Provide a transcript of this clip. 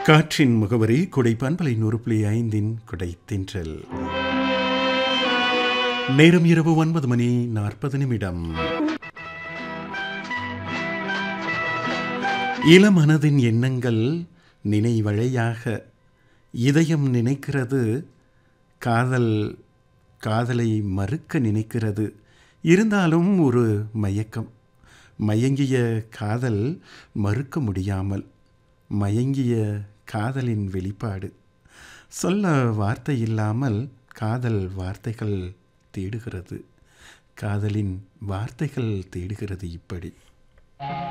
காற்றின் முகவரி குடை பண்பலை நூறு புள்ளி ஐந்தின் குடை தின்றல் நேரம் இரவு ஒன்பது மணி நாற்பது நிமிடம் இளமனதின் எண்ணங்கள் நினைவழையாக இதயம் நினைக்கிறது காதல் காதலை மறுக்க நினைக்கிறது இருந்தாலும் ஒரு மயக்கம் மயங்கிய காதல் மறுக்க முடியாமல் மயங்கிய காதலின் வெளிப்பாடு சொல்ல வார்த்தை இல்லாமல் காதல் வார்த்தைகள் தேடுகிறது காதலின் வார்த்தைகள் தேடுகிறது இப்படி